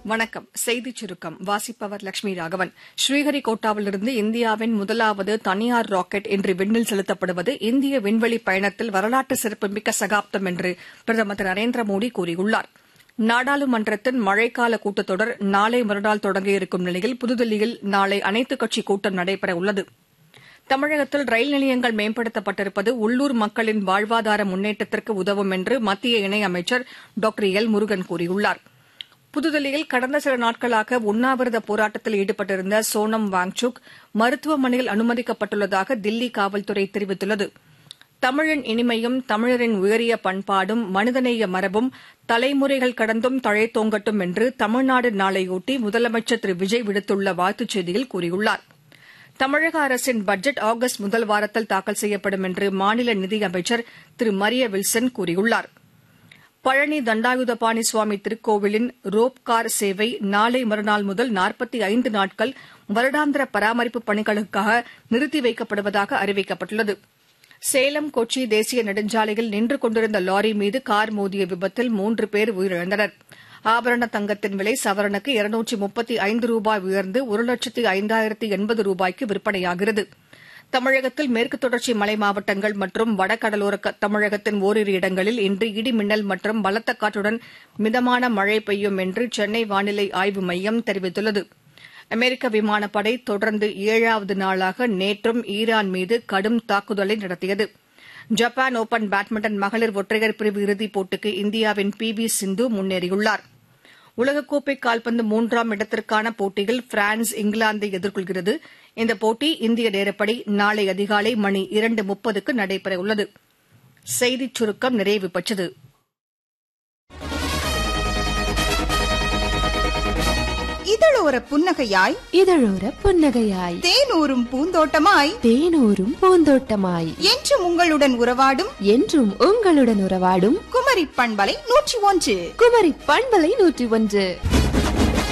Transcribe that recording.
வணக்கம் செய்திச் சுருக்கம் வாசிப்பவர் லட்சுமி ராகவன் ஸ்ரீஹரிகோட்டாவிலிருந்து இந்தியாவின் முதலாவது தனியார் ராக்கெட் இன்று விண்ணில் செலுத்தப்படுவது இந்திய விண்வெளி பயணத்தில் வரலாற்று சிறப்புமிக்க சகாப்தம் என்று பிரதமர் திரு நரேந்திர மோடி கூறியுள்ளார் நாடாளுமன்றத்தின் மழைக்கால கூட்டத்தொடர் நாளை மறுநாள் தொடங்க இருக்கும் நிலையில் புதுதில்லியில் நாளை அனைத்துக் கட்சி கூட்டம் நடைபெறவுள்ளது தமிழகத்தில் ரயில் நிலையங்கள் மேம்படுத்தப்பட்டிருப்பது உள்ளூர் மக்களின் வாழ்வாதார முன்னேற்றத்திற்கு உதவும் என்று மத்திய இணையமைச்சர் டாக்டர் எல் முருகன் கூறியுள்ளார் புதுதில்லியில் கடந்த சில நாட்களாக உண்ணாவிரத போராட்டத்தில் ஈடுபட்டிருந்த சோனம் வாங்சுக் மருத்துவமனையில் அனுமதிக்கப்பட்டுள்ளதாக தில்லி காவல்துறை தெரிவித்துள்ளது தமிழின் இனிமையும் தமிழரின் உயரிய பண்பாடும் மனிதநேய மரபும் தலைமுறைகள் கடந்தும் தழைத்தோங்கட்டும் என்று தமிழ்நாடு நாளையொட்டி முதலமைச்சர் திரு விஜய் விடுத்துள்ள வாழ்த்துச் செய்தியில் கூறியுள்ளார் தமிழக அரசின் பட்ஜெட் ஆகஸ்ட் முதல் வாரத்தில் தாக்கல் செய்யப்படும் என்று மாநில நிதியமைச்சர் திரு மரிய வில்சன் கூறியுள்ளார் பழனி தண்டாயுதபாணி சுவாமி திருக்கோவிலின் ரோப் கார் சேவை நாளை மறுநாள் முதல் நாற்பத்தி ஐந்து நாட்கள் வருடாந்திர பராமரிப்பு பணிகளுக்காக நிறுத்தி வைக்கப்படுவதாக அறிவிக்கப்பட்டுள்ளது சேலம் கொச்சி தேசிய நெடுஞ்சாலையில் நின்று கொண்டிருந்த லாரி மீது கார் மோதிய விபத்தில் மூன்று பேர் உயிரிழந்தனர் ஆபரண தங்கத்தின் விலை சவரனுக்கு இருநூற்றி முப்பத்தி ஐந்து ரூபாய் உயர்ந்து ஒரு லட்சத்து ஐந்தாயிரத்து எண்பது ரூபாய்க்கு விற்பனையாகிறது தமிழகத்தில் மேற்கு தொடர்ச்சி மலை மாவட்டங்கள் மற்றும் வடகடலோர தமிழகத்தின் ஓரிரு இடங்களில் இன்று இடி மின்னல் மற்றும் பலத்த காற்றுடன் மிதமான மழை பெய்யும் என்று சென்னை வானிலை ஆய்வு மையம் தெரிவித்துள்ளது அமெரிக்க விமானப்படை தொடர்ந்து ஏழாவது நாளாக நேற்றும் ஈரான் மீது கடும் தாக்குதலை நடத்தியது ஜப்பான் ஒபன் பேட்மிண்டன் மகளிர் ஒற்றையர் பிரிவு இறுதிப் போட்டிக்கு இந்தியாவின் பி வி சிந்து முன்னேறியுள்ளார் உலகக்கோப்பை கால்பந்து மூன்றாம் இடத்திற்கான போட்டியில் பிரான்ஸ் இங்கிலாந்தை எதிர்கொள்கிறது இந்த போட்டி இந்திய நேரப்படி நாளை அதிகாலை மணி இரண்டு முப்பதுக்கு நடைபெறவுள்ளது செய்திச் சுருக்கம் நிறைவு பெற்றது இதழோர புன்னகையாய் இதழோர புன்னகையாய் தேனூரும் பூந்தோட்டமாய் தேனூரும் பூந்தோட்டமாய் என்றும் உங்களுடன் உறவாடும் என்றும் உங்களுடன் உறவாடும் குமரி பண்பலை நூற்றி ஒன்று குமரி பண்பலை நூற்றி ஒன்று